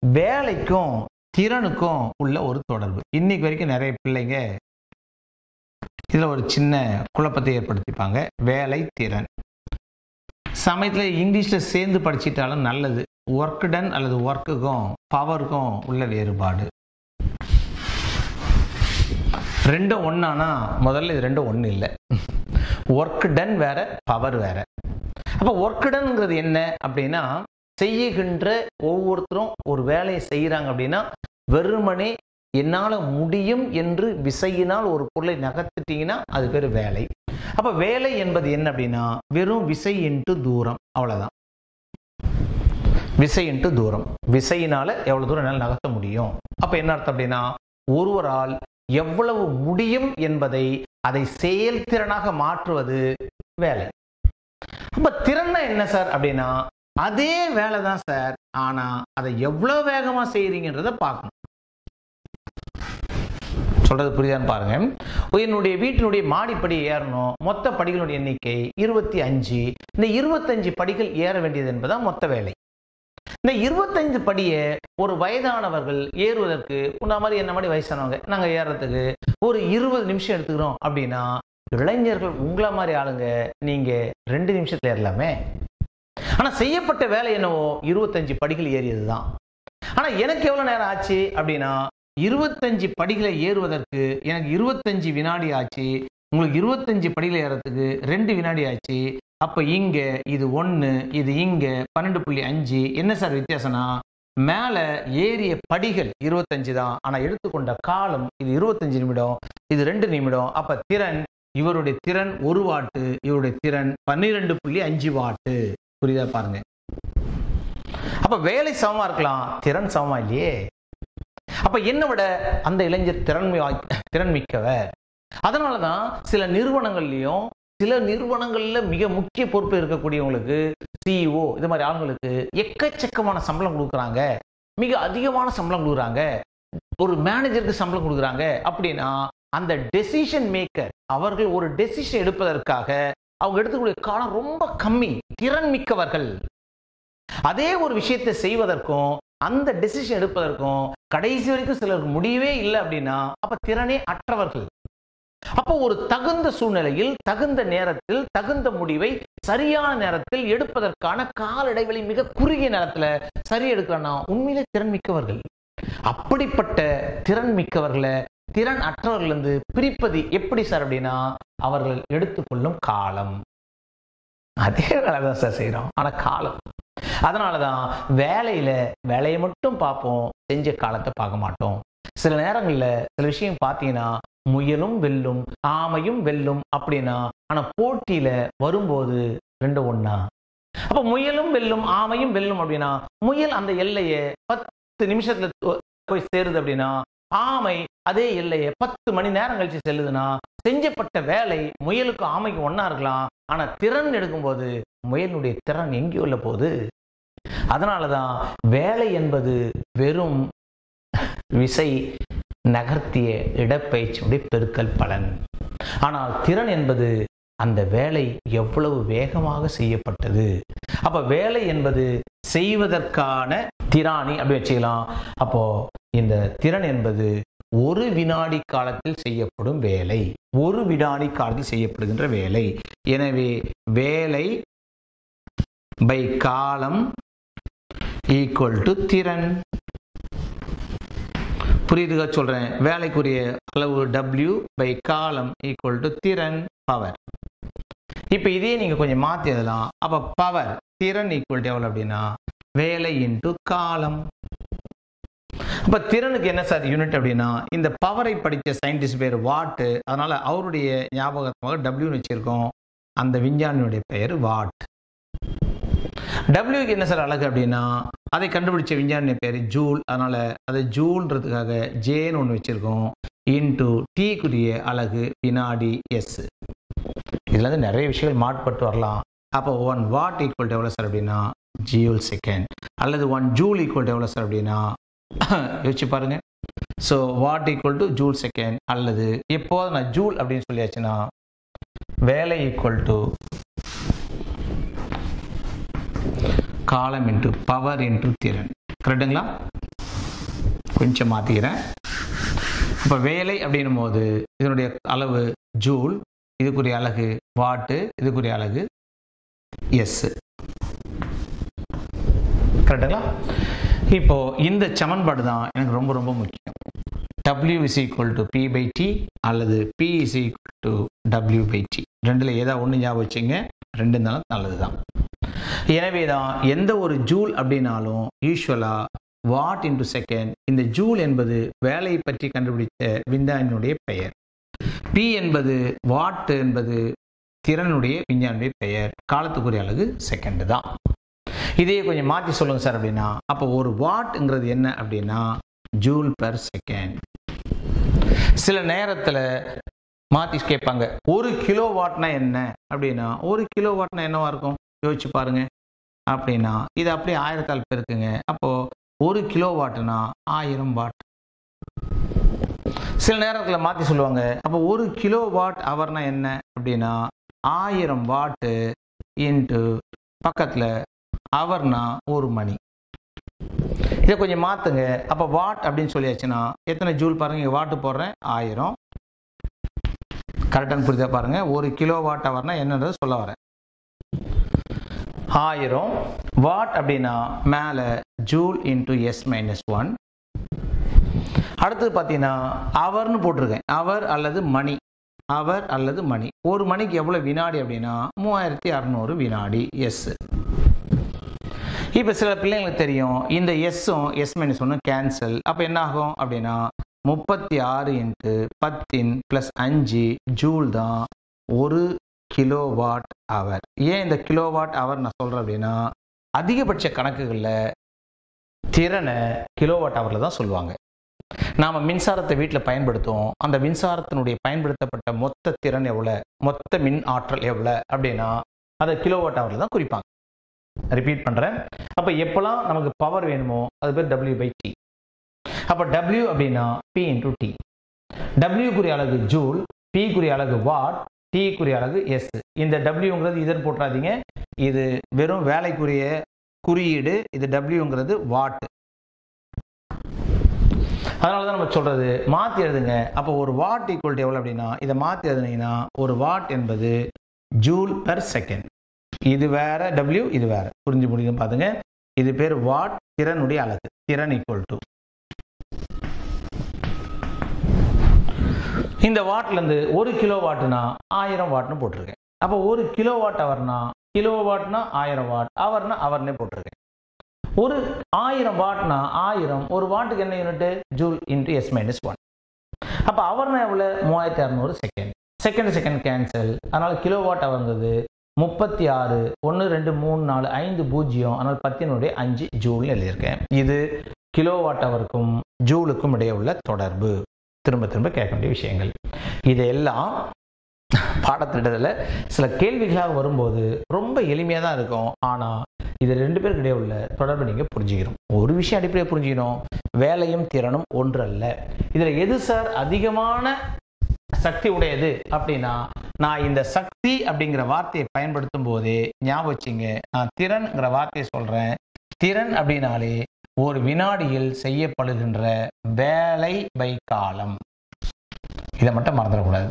வேலைக்கும் திறனுக்கும் உள்ள ஒரு தொடர்பு இன்னைக்கு வரைக்கும் நிறைய பிள்ளைங்க இதுல ஒரு சின்ன குழப்பத்தை ஏற்படுத்திப்பாங்க வேலை திறன் சமயத்தில் இங்கிலீஷில் சேர்ந்து படிச்சிட்டாலும் நல்லது ஒர்க் டன் அல்லது ஒர்க்குக்கும் பவருக்கும் உள்ள வேறுபாடு ரெண்டும் ஒன்றானா முதல்ல இது ரெண்டும் ஒன்று இல்லை ஒர்க் டன் வேற பவர் வேற அப்போ ஒர்க் டன்ங்கிறது என்ன அப்படின்னா செய்யுகின்ற ஒவ்வொருத்தரும் ஒரு வேலையை செய்கிறாங்க அப்படின்னா வெறுமனே என்னால் முடியும் என்று விசையினால் ஒரு பொருளை நகர்த்திட்டீங்கன்னா அது பேர் வேலை அப்ப வேலை என்பது என்ன அப்படின்னா வெறும் விசை இன்ட்டு தூரம் அவ்வளவுதான் விசை இன்ட்டு தூரம் விசையினால எவ்வளவு தூரம் என்னால் நகர்த்த முடியும் அப்ப என்ன அர்த்தம் அப்படின்னா ஒருவரால் எவ்வளவு முடியும் என்பதை அதை செயல்திறனாக மாற்றுவது வேலை அப்ப திறன்னா என்ன சார் அப்படின்னா அதே வேலை தான் சார் ஆனா அதை எவ்வளவு வேகமா செய்யறீங்கன்றத பார்க்கணும் சொல்றது புரியுதான்னு பாருங்க என்னுடைய வீட்டினுடைய மாடிப்படி ஏறணும் மொத்த படிகளுடைய எண்ணிக்கை இருபத்தி அஞ்சு இந்த இருபத்தஞ்சு படிகள் ஏற வேண்டியது என்பதுதான் மொத்த வேலை இந்த இருபத்தைந்து படியை ஒரு வயதானவர்கள் ஏறுவதற்கு உன்ன மாதிரி என்ன மாதிரி வயசானவங்க நாங்க ஏறுறதுக்கு ஒரு இருபது நிமிஷம் எடுத்துக்கிறோம் அப்படின்னா இளைஞர்கள் உங்களை மாதிரி ஆளுங்க நீங்க ரெண்டு நிமிஷத்துல ஏறலாமே ஆனா செய்யப்பட்ட வேலை என்னவோ இருபத்தஞ்சு படிகள் ஏறியது தான் ஆனா எனக்கு எவ்வளவு நேரம் ஆச்சு அப்படின்னா இருபத்தஞ்சு படிகளை ஏறுவதற்கு எனக்கு இருபத்தஞ்சு வினாடி ஆச்சு உங்களுக்கு இருபத்தஞ்சு படிகளை ஏறதுக்கு ரெண்டு வினாடி ஆச்சு அப்ப இங்க இது ஒன்னு இது இங்க பன்னெண்டு புள்ளி அஞ்சு என்ன சார் வித்தியாசம்னா மேல ஏறிய படிகள் இருபத்தஞ்சு தான் ஆனா எடுத்துக்கொண்ட காலம் இது இருபத்தஞ்சு நிமிடம் இது ரெண்டு நிமிடம் அப்ப திறன் இவருடைய திறன் ஒரு வாட்டு இவருடைய திறன் பன்னிரெண்டு புள்ளி அஞ்சு வாட்டு புரியுதா பாருங்க அப்ப வேலை சமமா இருக்கலாம் திறன் சமமா இல்லையே அப்ப என்ன விட அந்த இளைஞர் திறன்மை திறன் மிக்கவர் அதனாலதான் சில நிறுவனங்கள்லயும் சில நிறுவனங்கள்ல மிக முக்கிய பொறுப்பு இருக்கக்கூடியவங்களுக்கு சிஇஓ இது மாதிரி ஆளுங்களுக்கு எக்கச்சக்கமான சம்பளம் கொடுக்குறாங்க மிக அதிகமான சம்பளம் கொடுக்குறாங்க ஒரு மேனேஜருக்கு சம்பளம் கொடுக்குறாங்க அப்படின்னா அந்த டெசிஷன் மேக்கர் அவர்கள் ஒரு டெசிஷன் எடுப்பதற்காக அவங்க எடுத்துக்கூடிய காலம் ரொம்ப கம்மி திறன் மிக்கவர்கள் அதே ஒரு விஷயத்தை செய்வதற்கும் அந்த டெசிஷன் எடுப்பதற்கும் கடைசி வரைக்கும் சிலருக்கு முடியவே இல்லை அப்படின்னா அப்ப திறனே அற்றவர்கள் அப்போ ஒரு தகுந்த சூழ்நிலையில் தகுந்த நேரத்தில் தகுந்த முடிவை சரியான நேரத்தில் எடுப்பதற்கான கால இடைவெளி மிக குறுகிய நேரத்துல சரி எடுக்கலன்னா உண்மையிலே திறன் மிக்கவர்கள் அப்படிப்பட்ட திறன் மிக்கவர்களை திறன் அற்றவர்கள் இருந்து பிரிப்பது எப்படி சார் அப்படின்னா அவர்கள் எடுத்துக்கொள்ளும் காலம் அதே வேலை தான் சார் செய்யறோம் ஆனா காலம் அதனாலதான் வேலையில வேலையை மட்டும் பார்ப்போம் செஞ்ச காலத்தை பார்க்க மாட்டோம் சில நேரங்கள்ல சில விஷயம் பார்த்தீங்கன்னா முயலும் வெல்லும் ஆமையும் வெல்லும் அப்படின்னா ஆனா போட்டியில வரும்போது ரெண்டு ஒண்ணா அப்ப முயலும் வெல்லும் ஆமையும் வெல்லும் அப்படின்னா முயல் அந்த எல்லையை பத்து நிமிஷத்துல போய் சேருது அப்படின்னா ஆமை அதே எல்லையை பத்து மணி நேரம் கழிச்சு செல்லுதுன்னா செஞ்சப்பட்ட வேலை முயலுக்கும் ஆமைக்கும் ஒன்னா இருக்கலாம் ஆனா திறன் எடுக்கும்போது முயலுடைய திறன் எங்கேயோ உள்ள போகுது அதனாலதான் வேலை என்பது வெறும் விசை நகர்த்திய இடப்பயிற்சியுடைய பெருக்கல் பலன் ஆனால் திறன் என்பது அந்த வேலை எவ்வளவு வேகமாக செய்யப்பட்டது அப்ப வேலை என்பது செய்வதற்கான திராணி அப்படி வச்சுக்கலாம் அப்போ இந்த திறன் என்பது ஒரு வினாடி காலத்தில் செய்யப்படும் வேலை ஒரு வினாடி காலத்தில் செய்யப்படுகின்ற வேலை எனவே வேலை பை காலம் ஈக்குவல் டு திறன் புரியுதுగా சொல்றேன் வேலைக்குரிய அளவு டபிள்யூ பை காலம் ஈக்குவல் டு திறன் பவர் இப்போ இதே நீங்க கொஞ்சம் மாத்தி எழுதலாம் அப்ப பவர் திறன் ஈக்குவல் டு எவ்வளவு அப்படின்னா வேலை இன்டு காலம் அப்ப திறனுக்கு என்ன சார் யூனிட் அப்படின்னா இந்த பவரை படித்த சயின்டிஸ்ட் பேர் வாட்டு அதனால அவருடைய ஞாபகமாக டபிள்யூன்னு வச்சிருக்கோம் அந்த விஞ்ஞானியுடைய பெயர் வாட் டபிள்யூக்கு என்ன சார் அழகு அப்படின்னா அதை கண்டுபிடிச்ச விஞ்ஞானி பேர் ஜூல் அதனால அதை ஜூல்ன்றதுக்காக ஜேன்னு ஒன்று வச்சிருக்கோம் இன்டு டீக்குரிய அழகு வினாடி எஸ் இதுல இருந்து நிறைய விஷயங்கள் மாட்பட்டு வரலாம் அப்போ ஒன் வாட் ஈக்குவல் டு எவ்வளோ சார் அப்படின்னா ஜியூல் செகண்ட் அல்லது ஒன் ஜூல் ஈக்குவல் டு எவ்வளோ சார் அப்படின்னா யோசிச்சு பாருங்க so watt equal to joule second அல்லது எப்போது நான் ஜூல் அப்படின்னு சொல்லியாச்சுன்னா வேலை ஈக்குவல் டு காலம் இன்ட்டு பவர் இன்ட்டு திறன் கரெக்டுங்களா கொஞ்சம் மாற்றிக்கிறேன் இப்போ வேலை அப்படின்னும் போது இதனுடைய அளவு ஜூல் இதுக்குரிய அலகு வாட்டு இதுக்குரிய அலகு எஸ் கரெக்டுங்களா இப்போ இந்த சமன்பாடு தான் எனக்கு ரொம்ப ரொம்ப முக்கியம் W is equal to P by T அல்லது P is equal to W by T ரெண்டில் ஏதாவது ஒன்று ஞாபகம் வச்சுங்க ரெண்டு இருந்தாலும் நல்லது தான் எனவே தான் எந்த ஒரு ஜூல் அப்படின்னாலும் யூஸ்வலாக வாட் இன்டு செகண்ட் இந்த ஜூல் என்பது வேலையை பற்றி கண்டுபிடித்த விஞ்ஞானியினுடைய பெயர் பி என்பது வாட் என்பது திறனுடைய விஞ்ஞானியுடைய பெயர் காலத்துக்குரிய அழகு செகண்ட் தான் இதையே கொஞ்சம் மாற்றி சொல்லுங்க சார் அப்படின்னா அப்போ ஒரு வாட்ங்கிறது என்ன அப்படின்னா ஜூல் பெர் செகண்ட் சில நேரத்தில் மாற்றி கேட்பாங்க ஒரு கிலோ வாட்னா என்ன அப்படின்னா ஒரு கிலோ வாட்னா என்னவா இருக்கும் யோசிச்சு பாருங்க அப்படின்னா இது அப்படியே ஆயிரத்தால் பேருக்குங்க அப்போ ஒரு கிலோ வாட்னா ஆயிரம் வாட் சில நேரத்தில் மாற்றி சொல்லுவாங்க அப்போ ஒரு கிலோ வாட் அவர்னா என்ன அப்படின்னா ஆயிரம் வாட்டு இன்ட்டு பக்கத்தில் அவர்னா ஒரு மணி இதை கொஞ்சம் மாற்றுங்க அப்போ வாட் அப்படின்னு சொல்லியாச்சுன்னா எத்தனை ஜூல் பாருங்க இங்கே வாட்டு போடுறேன் ஆயிரம் கரெக்டான புரிதா பாருங்க ஒரு கிலோ வாட் அவர்னா என்னன்றது சொல்ல வரேன் ஆயிரம் வாட் அப்படின்னா மேலே joule into S minus one அடுத்தது பார்த்தீங்கன்னா அவர்னு போட்டிருக்கேன் அவர் அல்லது மணி அவர் அல்லது மணி ஒரு மணிக்கு எவ்வளோ வினாடி அப்படின்னா மூவாயிரத்தி அறநூறு வினாடி எஸ் இப்போ சில பிள்ளைங்களுக்கு தெரியும் இந்த எஸ்ஸும் எஸ் மைனஸ் ஒன்றும் கேன்சல் அப்போ என்ன ஆகும் அப்படின்னா முப்பத்தி ஆறு இன்ட்டு பத்தின் ப்ளஸ் அஞ்சு ஜூல் தான் ஒரு கிலோ வாட் அவர் ஏன் இந்த கிலோ வாட் அவர் நான் சொல்கிறேன் அப்படின்னா அதிகபட்ச கணக்குகளில் திறனை கிலோ வாட் ஹவரில் தான் சொல்லுவாங்க நாம் மின்சாரத்தை வீட்டில் பயன்படுத்துவோம் அந்த மின்சாரத்தினுடைய பயன்படுத்தப்பட்ட மொத்த திறன் எவ்வளோ மொத்த மின் ஆற்றல் எவ்வளோ அப்படின்னா அதை கிலோ வாட் ஹவரில் தான் குறிப்பாங்க ரிப்பீட் பண்ணுறேன் அப்போ எப்போல்லாம் நமக்கு பவர் வேணுமோ அது பேர் டபிள்யூ பை டி அப்போ டபிள்யூ அப்படின்னா பி இன்டூ டி டபிள்யூக்குரிய அழகு ஜூல் பிக்குரிய அழகு வாட் டிக்குரிய அழகு எஸ் இந்த டபிள்யூங்கிறது இதர் போட்டுறாதீங்க இது வெறும் வேலைக்குரிய குறியீடு இது டபிள்யூங்கிறது வாட் அதனால தான் நம்ம சொல்றது மாற்றி எழுதுங்க அப்போ ஒரு வாட் ஈக்குவல் எவ்வளோ அப்படின்னா இதை மாற்றி எழுதுனீங்கன்னா ஒரு வாட் என்பது ஜூல் பெர் செகண்ட் இது வேற டபிள்யூ இது வேற புரிஞ்சு முடியும் பாத்துங்க இது பேர் வாட் திறனுடைய அலகு திறன் ஈக்குவல் டு இந்த வாட்ல இருந்து ஒரு கிலோ வாட்னா ஆயிரம் வாட்னு போட்டிருக்கேன் அப்போ ஒரு கிலோ வாட் அவர்னா கிலோ வாட்னா ஆயிரம் வாட் அவர்னா அவர்னே போட்டிருக்கேன் ஒரு ஆயிரம் வாட்னா ஆயிரம் ஒரு வாட்டுக்கு என்ன unit joule into S minus one அப்போ அவர்னா எவ்வளோ மூவாயிரத்தி அறநூறு செகண்ட் செகண்ட் செகண்ட் கேன்சல் அதனால கிலோ வாட் அவர்ங்கிறது முப்பத்தி ஆறு ஒன்று ரெண்டு மூணு நாலு ஐந்து பூஜ்ஜியம் அதனால் பத்தினுடைய அஞ்சு ஜூல் எழுதியிருக்கேன் இது கிலோ வாட் அவருக்கும் ஜூலுக்கும் இடையே உள்ள தொடர்பு திரும்ப திரும்ப கேட்க வேண்டிய விஷயங்கள் இதையெல்லாம் பாடத்திட்டத்தில் சில கேள்விகளாக வரும்போது ரொம்ப எளிமையாக தான் இருக்கும் ஆனால் இது ரெண்டு பேருக்கு இடையே உள்ள தொடர்பு நீங்கள் புரிஞ்சுக்கணும் ஒரு விஷயம் அடிப்படையாக புரிஞ்சுக்கணும் வேலையும் திறனும் ஒன்று அல்ல இதில் எது சார் அதிகமான சக்தி உடையது அப்படின்னா நான் இந்த சக்தி அப்படிங்கிற வார்த்தையை பயன்படுத்தும் போதே ஞாபகம் வச்சுங்க நான் திறன்ங்கிற வார்த்தையை சொல்றேன் திறன் அப்படின்னாலே ஒரு வினாடியில் செய்யப்படுகின்ற வேலை பை காலம் இதை மட்டும் மறந்துடக்கூடாது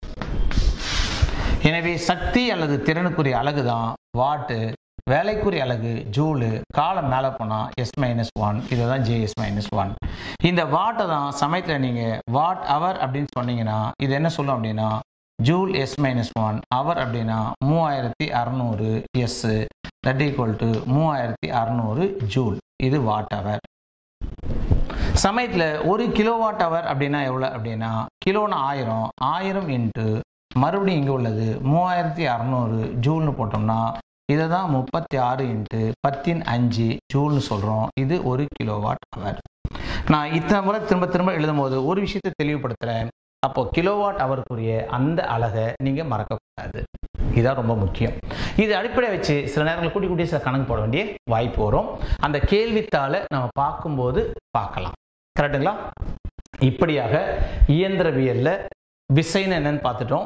எனவே சக்தி அல்லது திறனுக்குரிய அழகு தான் வாட்டு வேலைக்குரிய அழகு ஜூலு காலம் மேலே போனால் எஸ் மைனஸ் ஒன் இதை தான் ஜேஎஸ் மைனஸ் ஒன் இந்த வாட்டை தான் சமயத்தில் நீங்கள் வாட் அவர் அப்படின்னு சொன்னீங்கன்னா இது என்ன சொல்லும் அப்படின்னா joule S minus one hour அப்படின்னா மூவாயிரத்தி அறநூறு எஸ் தட் ஈக்குவல் டு மூவாயிரத்தி அறநூறு ஜூல் இது வாட் அவர் சமயத்தில் ஒரு கிலோ வாட் அவர் அப்படின்னா எவ்வளோ அப்படின்னா கிலோன்னு ஆயிரம் ஆயிரம் இன்ட்டு மறுபடியும் இங்கே உள்ளது மூவாயிரத்தி அறநூறு ஜூல்னு போட்டோம்னா இதை தான் முப்பத்தி ஆறு இன்ட்டு பத்தின் அஞ்சு ஜூல்னு சொல்கிறோம் இது ஒரு கிலோ வாட் அவர் நான் இத்தனை முறை திரும்ப திரும்ப எழுதும் போது ஒரு விஷயத்தை தெளிவுபடுத்துகிறேன் அப்போ கிலோவாட் அவருக்குரிய அந்த அழகை நீங்கள் மறக்கக்கூடாது இதுதான் ரொம்ப முக்கியம் இது அடிப்படையை வச்சு சில நேரங்களில் கூட்டி கூட்டி சில கணக்கு போட வேண்டிய வாய்ப்பு வரும் அந்த கேள்வித்தாளை நம்ம பார்க்கும்போது பார்க்கலாம் கரெக்டுங்களா இப்படியாக இயந்திரவியல்ல விசைன்னு என்னன்னு பார்த்துட்டோம்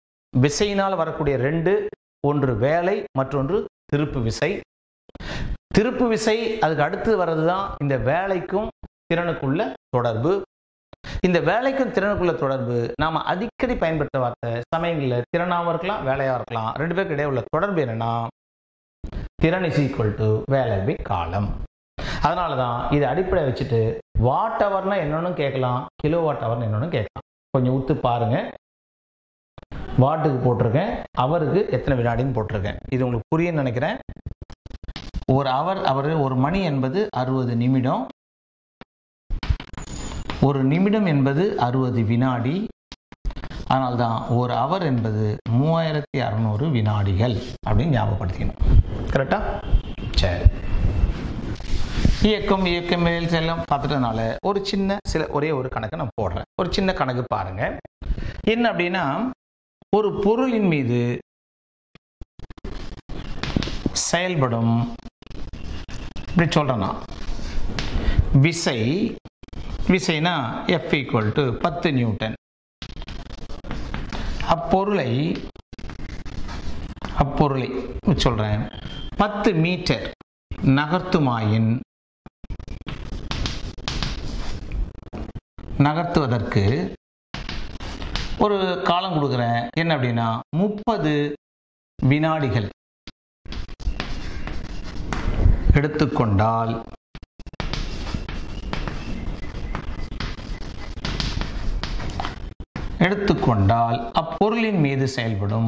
விசையினால் வரக்கூடிய ரெண்டு ஒன்று வேலை மற்றொன்று திருப்பு விசை திருப்பு விசை அதுக்கு அடுத்து வர்றது தான் இந்த வேலைக்கும் திறனுக்குள்ள தொடர்பு இந்த வேலைக்கும் திறனுக்குள்ள தொடர்பு நாம அடிக்கடி பயன்படுத்த வார்த்தை சமயங்களில் திறனாகவும் இருக்கலாம் வேலையாக இருக்கலாம் ரெண்டு பேருக்கு இடையே உள்ள தொடர்பு என்னன்னா திறன் இஸ் ஈக்குவல் டு வேலை பை காலம் அதனால தான் இதை அடிப்படை வச்சுட்டு வாட் ஹவர்னா என்னன்னு கேட்கலாம் கிலோ வாட் ஹவர்னு என்னன்னு கேட்கலாம் கொஞ்சம் உத்து பாருங்க வாட்டுக்கு போட்டிருக்கேன் அவருக்கு எத்தனை வினாடின்னு போட்டிருக்கேன் இது உங்களுக்கு புரியும்னு நினைக்கிறேன் ஒரு அவர் அவர் ஒரு மணி என்பது அறுபது நிமிடம் ஒரு நிமிடம் என்பது அறுபது வினாடி அதனால்தான் ஒரு அவர் என்பது மூவாயிரத்தி அறநூறு வினாடிகள் அப்படின்னு ஞாபகப்படுத்திக்கணும் கரெக்டா சரி இயக்கம் இயக்கமேல் செல்லம் பார்த்துட்டனால ஒரு சின்ன சில ஒரே ஒரு கணக்கு நான் போடுறேன் ஒரு சின்ன கணக்கு பாருங்க என்ன அப்படின்னா ஒரு பொருளின் மீது செயல்படும் இப்படி சொல்றேன்னா விசை விசைனா எஃப் ஈக்குவல் டு பத்து நியூட்டன் அப்பொருளை அப்பொருளை சொல்றேன் பத்து மீட்டர் நகர்த்துமாயின் நகர்த்துவதற்கு ஒரு காலம் கொடுக்குறேன் என்ன அப்படின்னா முப்பது வினாடிகள் எடுத்துக்கொண்டால் எடுத்துக்கொண்டால் அப்பொருளின் மீது செயல்படும்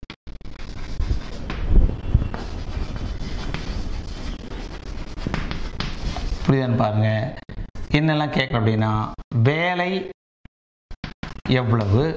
புரியுதான்னு பாருங்க என்னெல்லாம் கேட்குறோம் அப்படின்னா வேலை எவ்வளவு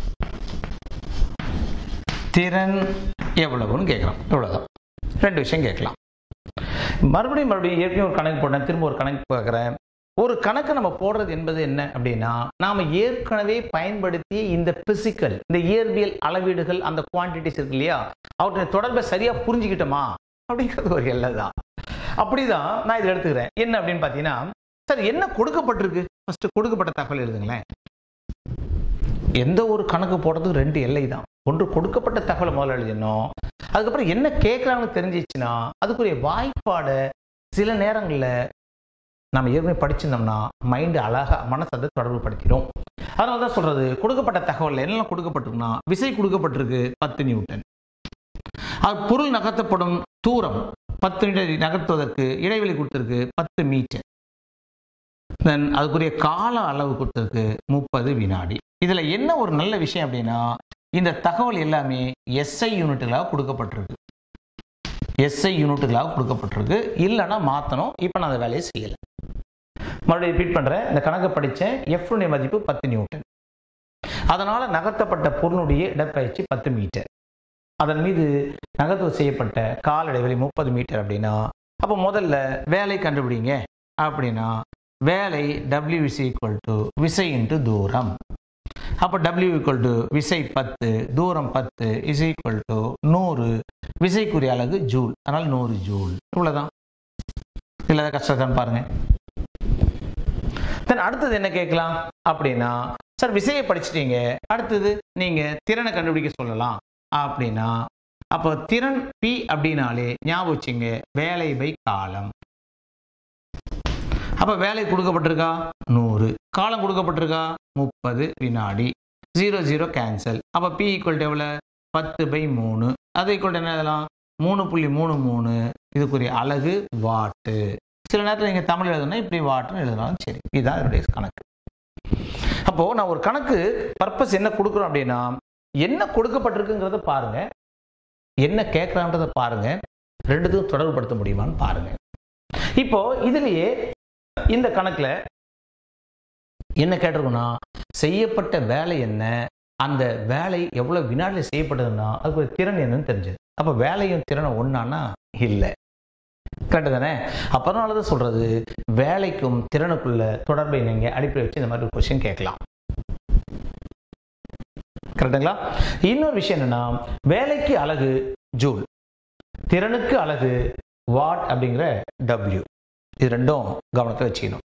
திறன் எவ்வளவுன்னு கேட்குறோம் இவ்வளோதான் ரெண்டு விஷயம் கேட்கலாம் மறுபடியும் மறுபடியும் ஏற்கனவே ஒரு கணக்கு போட்டேன் திரும்ப ஒரு கணக்கு பார்க்குறேன் ஒரு கணக்கு நம்ம போடுறது என்பது என்ன அப்படின்னா நாம ஏற்கனவே பயன்படுத்திய இந்த பிசிக்கல் இந்த இயற்பியல் அளவீடுகள் அந்த குவான்டிட்டிஸ் இருக்கு இல்லையா அவற்றை தொடர்பை சரியா புரிஞ்சுக்கிட்டோமா அப்படிங்கிறது ஒரு எல்லை தான் அப்படிதான் நான் இதை எடுத்துக்கிறேன் என்ன அப்படின்னு பார்த்தீங்கன்னா சார் என்ன கொடுக்கப்பட்டிருக்கு ஃபர்ஸ்ட் கொடுக்கப்பட்ட தகவல் எழுதுங்களேன் எந்த ஒரு கணக்கு போடுறதுக்கு ரெண்டு எல்லை தான் ஒன்று கொடுக்கப்பட்ட தகவலை முதல்ல எழுதணும் அதுக்கப்புறம் என்ன கேட்குறாங்கன்னு தெரிஞ்சிச்சுன்னா அதுக்குரிய வாய்ப்பாடை சில நேரங்களில் நம்ம ஏற்கனவே படிச்சிருந்தோம்னா மைண்டு அழகா மனசை அதை தொடர்பு படுத்திடும் அதனால தான் சொல்றது கொடுக்கப்பட்ட தகவல் என்னெல்லாம் கொடுக்கப்பட்டிருக்குன்னா விசை கொடுக்கப்பட்டிருக்கு பத்து நியூட்டன் அது பொருள் நகர்த்தப்படும் தூரம் பத்து மீட்டர் நகர்த்துவதற்கு இடைவெளி கொடுத்துருக்கு பத்து மீட்டர் தென் அதுக்குரிய கால அளவு கொடுத்துருக்கு முப்பது வினாடி இதுல என்ன ஒரு நல்ல விஷயம் அப்படின்னா இந்த தகவல் எல்லாமே எஸ்ஐ யூனிட்டுகளாக கொடுக்கப்பட்டிருக்கு எஸ்ஐ யூனிட்டுகளாக கொடுக்கப்பட்டிருக்கு இல்லைன்னா மாற்றணும் இப்போ நான் அந்த வேலையை செய்யலை மறுபடியும் ரிப்பீட் பண்ணுறேன் இந்த கணக்கை படித்தேன் எஃப்னுடைய மதிப்பு பத்து நியூட்டன் அதனால் நகர்த்தப்பட்ட பொருளுடைய இடப்பயிற்சி பத்து மீட்டர் அதன் மீது நகர்வு செய்யப்பட்ட கால இடைவெளி முப்பது மீட்டர் அப்படின்னா அப்போ முதல்ல வேலை கண்டுபிடிங்க அப்படின்னா வேலை டபிள்யூ இஸ் ஈக்குவல் டு விசை இன்ட்டு தூரம் அப்போ டபிள்யூ ஈக்குவல் டு விசை பத்து தூரம் பத்து இஸ் ஈக்குவல் டு நூறு விசைக்குரிய அலகு ஜூல் அதனால் நூறு ஜூல் இவ்வளோதான் இல்லாத கஷ்டம் பாருங்க தென் அடுத்தது என்ன கேட்கலாம் அப்படின்னா சார் விசையை படிச்சிட்டீங்க அடுத்தது நீங்க திறனை கண்டுபிடிக்க சொல்லலாம் அப்படின்னா அப்போ திறன் பி அப்படின்னாலே ஞாபகம் வச்சுங்க வேலை பை காலம் அப்ப வேலை கொடுக்கப்பட்டிருக்கா நூறு காலம் கொடுக்கப்பட்டிருக்கா முப்பது வினாடி ஜீரோ ஜீரோ கேன்சல் அப்ப பி ஈக்குவல் எவ்வளோ பத்து பை மூணு அதை ஈக்குவல் என்ன எழுதலாம் மூணு புள்ளி மூணு மூணு இதுக்குரிய அலகு வாட்டு சில நேரத்தில் நீங்கள் தமிழ் எழுதணும் இப்படி வாட்டுன்னு எழுதலாம் சரி இதுதான் என்னுடைய கணக்கு அப்போ நான் ஒரு கணக்கு பர்பஸ் என்ன கொடுக்குறோம் அப்படின்னா என்ன கொடுக்கப்பட்டிருக்குங்கிறத பாருங்க என்ன கேட்குறான்றத பாருங்க ரெண்டுத்தையும் தொடர்புபடுத்த முடியுமான்னு பாருங்க இப்போ இதுலயே இந்த கணக்குல என்ன கேட்டிருக்குன்னா செய்யப்பட்ட வேலை என்ன அந்த வேலை எவ்வளவு வினாடியில் செய்யப்பட்டதுன்னா அதுக்கு ஒரு திறன் என்னன்னு தெரிஞ்சது அப்ப வேலையும் திறனும் ஒன்னானா இல்லை கரெக்டு தானே அப்பறனால தான் சொல்றது வேலைக்கும் திறனுக்குள்ள தொடர்பை நீங்க அடிப்படை வச்சு இந்த மாதிரி ஒரு கொஸ்டின் கேட்கலாம் கரெக்டுங்களா இன்னொரு விஷயம் என்னன்னா வேலைக்கு அழகு ஜூல் திறனுக்கு அழகு வாட் அப்படிங்கிற டபிள்யூ இது ரெண்டும் கவனத்தை வச்சுக்கணும்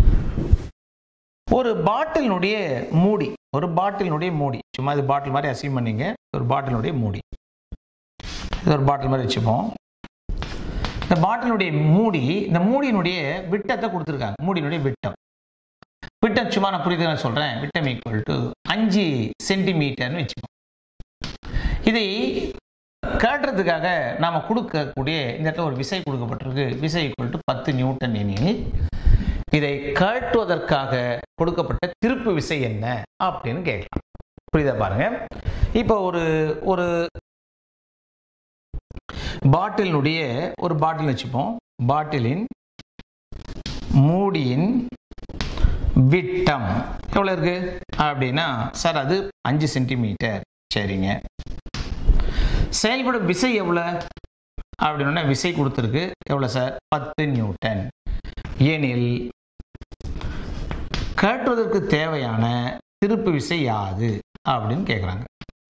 ஒரு பாட்டிலினுடைய மூடி ஒரு பாட்டிலினுடைய மூடி சும்மா இது பாட்டில் மாதிரி அசீவ் பண்ணீங்க ஒரு பாட்டிலினுடைய மூடி இது ஒரு பாட்டில் மாதிரி வச்சுப்போம் இந்த பாட்டிலுடைய மூடி இந்த மூடியினுடைய விட்டத்தை கொடுத்துருக்காங்க மூடியினுடைய விட்டம் விட்டம் சும்மா நான் புரியுது நான் சொல்றேன் விட்டம் ஈக்குவல் டு அஞ்சு சென்டிமீட்டர்னு வச்சுக்கோம் இதை காட்டுறதுக்காக நாம கொடுக்கக்கூடிய இந்த இடத்துல ஒரு விசை கொடுக்கப்பட்டிருக்கு விசை ஈக்குவல் டு பத்து நியூட்டன் எனில் இதை கழட்டுவதற்காக கொடுக்கப்பட்ட திருப்பு விசை என்ன அப்படின்னு கேட்கலாம் புரியுதா பாருங்க இப்போ ஒரு ஒரு பாட்டிலினுடைய ஒரு பாட்டில் வச்சுப்போம் பாட்டிலின் மூடியின் விட்டம் எவ்வளோ இருக்கு அப்படின்னா சார் அது அஞ்சு சென்டிமீட்டர் சரிங்க செயல்படும் விசை எவ்வளோ அப்படின்னா விசை கொடுத்துருக்கு எவ்வளோ சார் பத்து நியூட்டன் ஏனில் கட்டுவதற்கு தேவையான திருப்பு விசை யாது அப்படின்னு கேட்குறாங்க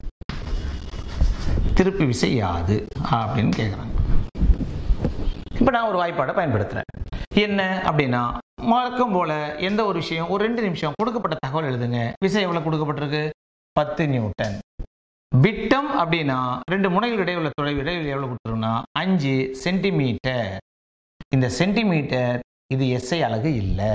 திருப்பு விசை யாது அப்படின்னு கேட்குறாங்க இப்போ நான் ஒரு வாய்ப்பாடை பயன்படுத்துகிறேன் என்ன அப்படின்னா வழக்கம் போல எந்த ஒரு விஷயம் ஒரு ரெண்டு நிமிஷம் கொடுக்கப்பட்ட தகவல் எழுதுங்க விசை எவ்வளவு கொடுக்கப்பட்டிருக்கு பத்து நியூட்டன் விட்டம் அப்படின்னா ரெண்டு முனைகள் இடையே உள்ள தொலைவு இடைவெளி எவ்வளவு கொடுத்துருக்குன்னா அஞ்சு சென்டிமீட்டர் இந்த சென்டிமீட்டர் இது எஸ்ஐ அலகு இல்லை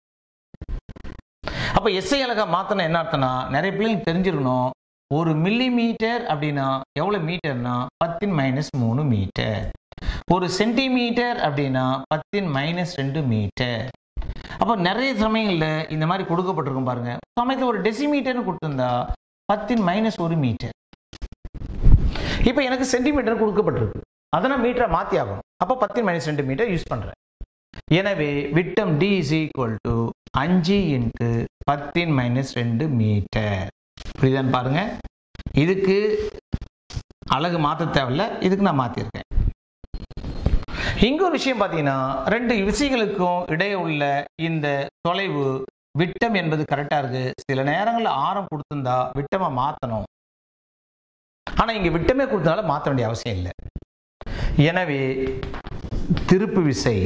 அப்ப எஸ்ஐ அலகா மாத்தணும் என்ன அர்த்தம்னா நிறைய பிள்ளைங்க தெரிஞ்சிருக்கணும் ஒரு மில்லி மீட்டர் அப்படின்னா எவ்வளவு மீட்டர்னா பத்தின் மைனஸ் மூணு மீட்டர் ஒரு சென்டிமீட்டர் அப்படின்னா பத்தின் மைனஸ் ரெண்டு மீட்டர் அப்போ நிறைய சமயங்கள்ல இந்த மாதிரி கொடுக்கப்பட்டிருக்கும் பாருங்க சமயத்தில் ஒரு டெசிமீட்டர்னு கொடுத்திருந்தா பத்தின் மைனஸ் ஒரு மீட்டர் இப்போ எனக்கு சென்டிமீட்டர் கொடுக்கப்பட்டிருக்கு அதை நான் மீட்டரை மாற்றி ஆகணும் அப்போ பத்தின் மைனஸ் ரெண்டு மீட்டர் யூஸ் பண்ணுறேன் எனவே விட்டம் டி இஸ் ஈக்குவல் டு அஞ்சு இன்ட்டு பத்தின் மைனஸ் ரெண்டு மீட்டர் புரியுதான்னு பாருங்க இதுக்கு அழகு மாற்ற தேவையில்ல இதுக்கு நான் மாற்றிருக்கேன் இங்க ஒரு விஷயம் பார்த்தீங்கன்னா ரெண்டு விசைகளுக்கும் இடையே உள்ள இந்த தொலைவு விட்டம் என்பது கரெக்டா இருக்கு சில நேரங்களில் ஆரம் கொடுத்திருந்தா விட்டமா மாத்தணும் ஆனா இங்க விட்டமே கொடுத்தனால மாற்ற வேண்டிய அவசியம் இல்லை எனவே திருப்பு விசை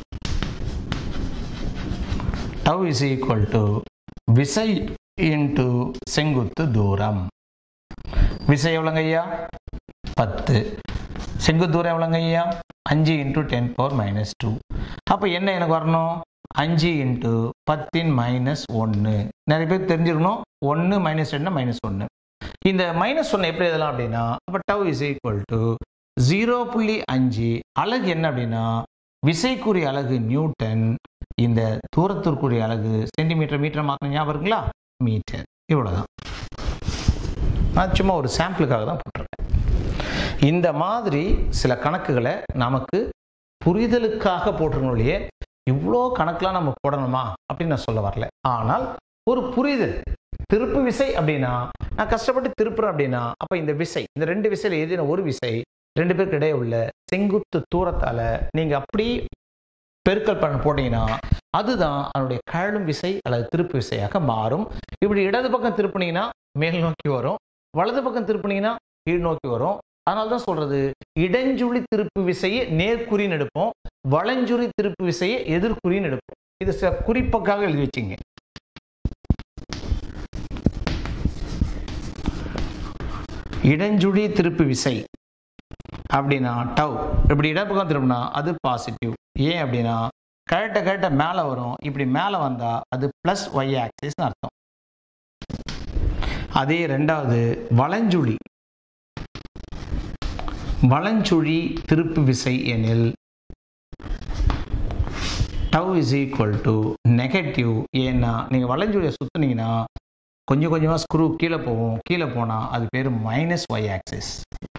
டவ் இஸ் ஈக்குவல் டு விசை இன்டு செங்குத்து தூரம் விசை எவ்வளோங்க ஐயா பத்து செங்குத்து தூரம் எவ்வளோங்க ஐயா அஞ்சு into ten power minus two அப்போ என்ன எனக்கு வரணும் அஞ்சு இன்ட்டு பத்தின் மைனஸ் ஒன்று நிறைய பேர் தெரிஞ்சுக்கணும் ஒன்று மைனஸ் ரெண்டு மைனஸ் ஒன்று இந்த மைனஸ் ஒன்று எப்படி எழுதலாம் அப்படின்னா அப்போ tau is equal to zero புள்ளி அஞ்சு அலகு என்ன அப்படின்னா விசைக்குரிய அலகு நியூட்டன் இந்த தூரத்திற்குரிய அலகு சென்டிமீட்டர் மீட்டர் மாத்திரம் ஞாபகம் இருக்குங்களா மீட்டர் இவ்வளோதான் நான் சும்மா ஒரு சாம்பிளுக்காக தான் போட்டிருக்கேன் இந்த மாதிரி சில கணக்குகளை நமக்கு புரிதலுக்காக போட்டிருக்கணும்லையே இவ்வளோ கணக்கெலாம் நம்ம போடணுமா அப்படின்னு நான் சொல்ல வரல ஆனால் ஒரு புரிதல் திருப்பு விசை அப்படின்னா நான் கஷ்டப்பட்டு திருப்புறேன் அப்படின்னா அப்போ இந்த விசை இந்த ரெண்டு விசையில் ஏதேனும் ஒரு விசை ரெண்டு பேருக்கு இடையே உள்ள செங்குத்து தூரத்தால நீங்க அப்படி பெருக்கல் பண்ண போட்டீங்கன்னா அதுதான் அதனுடைய கழலும் விசை அல்லது திருப்பு விசையாக மாறும் இப்படி இடது பக்கம் திருப்பினீங்கன்னா மேல் நோக்கி வரும் வலது பக்கம் திருப்பினீங்கன்னா கீழ் நோக்கி வரும் அதனால தான் சொல்றது இடஞ்சுழி திருப்பு விசையை நேர்குறின்னு எடுப்போம் வலஞ்சுழி திருப்பு விசையை எதிர்குறின்னு எடுப்போம் இது சில குறிப்புக்காக எழுதி வச்சிங்க இடஞ்சுழி திருப்பு விசை அப்படின்னா டவ் இப்படி இடப்பக்கம் திரும்பினா அது பாசிட்டிவ் ஏன் அப்படின்னா கரெக்ட கரெக்ட மேலே வரும் இப்படி மேலே வந்தா அது பிளஸ் ஒய் ஆக்சிஸ்னு அர்த்தம் அதே ரெண்டாவது வலஞ்சுழி வலஞ்சுழி திருப்பு விசை எனில் tau is equal to negative ஏன்னா நீங்கள் வலஞ்சுழியை சுற்றுனீங்கன்னா கொஞ்சம் கொஞ்சமாக ஸ்க்ரூ கீழே போகும் கீழே போனால் அது பேர் மைனஸ் ஒய் ஆக்சிஸ்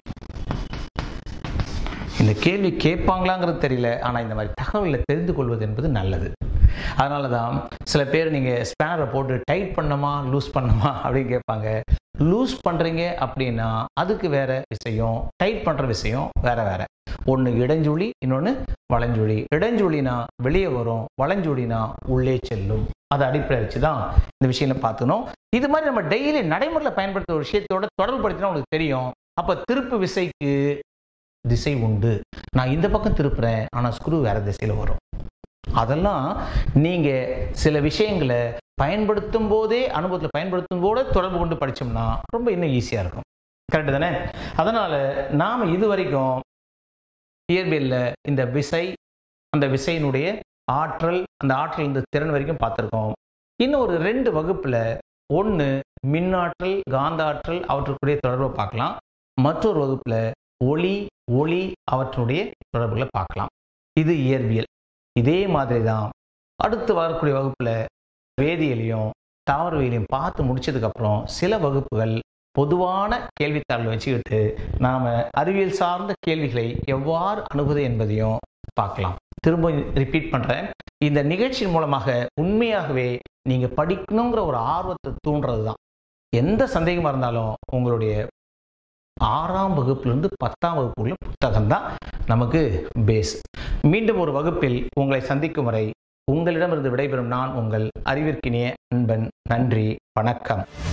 இந்த கேள்வி கேட்பாங்களாங்கிறது தெரியல ஆனால் இந்த மாதிரி தகவலை தெரிந்து கொள்வது என்பது நல்லது அதனால தான் சில பேர் நீங்கள் ஸ்பேனரை போட்டு டைட் பண்ணணுமா லூஸ் பண்ணணுமா அப்படின்னு கேட்பாங்க லூஸ் பண்ணுறீங்க அப்படின்னா அதுக்கு வேற விஷயம் டைட் பண்ணுற விஷயம் வேற வேற ஒன்று இடஞ்சுழி இன்னொன்று வளஞ்சுழி இடஞ்சுழினா வெளியே வரும் வளஞ்சுழினா உள்ளே செல்லும் அதை அடிப்படை வச்சு தான் இந்த விஷயங்களை பார்த்துக்கணும் இது மாதிரி நம்ம டெய்லி நடைமுறையில் பயன்படுத்துகிற ஒரு விஷயத்தோட தொடர்பு படுத்தினா உங்களுக்கு தெரியும் அப்போ திருப்பு விசைக்கு திசை உண்டு நான் இந்த பக்கம் திருப்புறேன் ஆனால் ஸ்க்ரூ வேற திசையில் வரும் அதெல்லாம் நீங்க சில விஷயங்களை பயன்படுத்தும் போதே அனுபவத்தில் பயன்படுத்தும் போதே தொடர்பு கொண்டு படிச்சோம்னா ரொம்ப இன்னும் ஈஸியா இருக்கும் கரெக்டு தானே அதனால நாம இது வரைக்கும் இயற்பியலில் இந்த விசை அந்த விசையினுடைய ஆற்றல் அந்த ஆற்றல் இந்த திறன் வரைக்கும் பார்த்துருக்கோம் இன்னும் ஒரு ரெண்டு வகுப்பில் ஒன்று மின்னாற்றல் காந்த ஆற்றல் அவற்றுக்குரிய தொடர்பை பார்க்கலாம் மற்றொரு வகுப்பில் ஒளி ஒளி அவற்றுடைய தொடர்புகளை பார்க்கலாம் இது இயற்பியல் இதே மாதிரி தான் அடுத்து வரக்கூடிய வகுப்பில் வேதியியலையும் தாவரவியலையும் பார்த்து முடிச்சதுக்கப்புறம் சில வகுப்புகள் பொதுவான கேள்வித்தாள் வச்சுக்கிட்டு நாம் அறிவியல் சார்ந்த கேள்விகளை எவ்வாறு அணுகுது என்பதையும் பார்க்கலாம் திரும்ப ரிப்பீட் பண்ணுறேன் இந்த நிகழ்ச்சியின் மூலமாக உண்மையாகவே நீங்கள் படிக்கணுங்கிற ஒரு ஆர்வத்தை தூண்டுறது தான் எந்த சந்தேகமாக இருந்தாலும் உங்களுடைய ஆறாம் வகுப்புலேருந்து பத்தாம் வகுப்புள்ள புத்தகம் தான் நமக்கு பேஸ் மீண்டும் ஒரு வகுப்பில் உங்களை சந்திக்கும் வரை உங்களிடமிருந்து விடைபெறும் நான் உங்கள் அறிவிற்கினிய அன்பன் நன்றி வணக்கம்